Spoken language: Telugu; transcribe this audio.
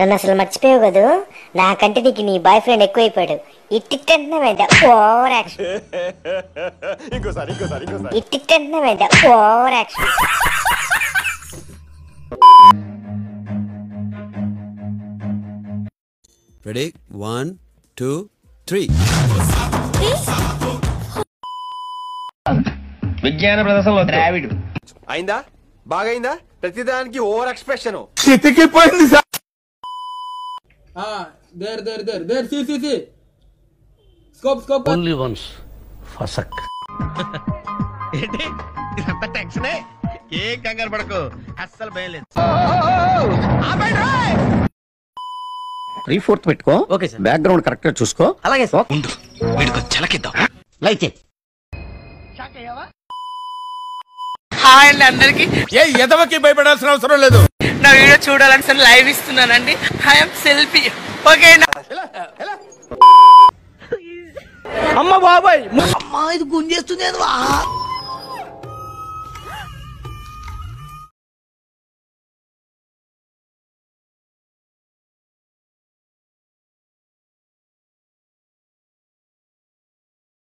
నన్ను అసలు మర్చిపోయావు కదూ నాకంటే నీకు నీ బాయ్ ఫ్రెండ్ ఎక్కువైపోయాడు ఇట్టిట్టంటున్నా వెంట ఓవర్ యాక్షన్ ఇంకోసారి ఇంకోసారి ఇంకోసారి ఇట్టిట్టంటున్నా వెంట over action ready one two three విజ్ఞాన ప్రదర్శనలో ద్రావిడు అయిందా బాగైందా ప్రతిదానికి over expression there there there there see see see scope scope only once ఫసక్ ఏంటి ఇదంతా టెన్షనే ఏం కంగారు పడకు అస్సలు భయం లేదు త్రీ ఫోర్త్ పెట్టుకో ఓకే సార్ బ్యాక్గ్రౌండ్ కరెక్ట్ గా చూసుకో అలాగే సార్ వీడికి చిలకిద్దాం లైక్ it. హాయ్ అండి అందరికి ఏ ఎదవకి భయపడాల్సిన అవసరం లేదు నా వీడియో చూడాలని సార్ లైవ్ ఇస్తున్నానండి ఐఎమ్ సెల్ఫీ ఓకే అమ్మ బాబాయ్ అమ్మా ఇది గుంజేస్తుంది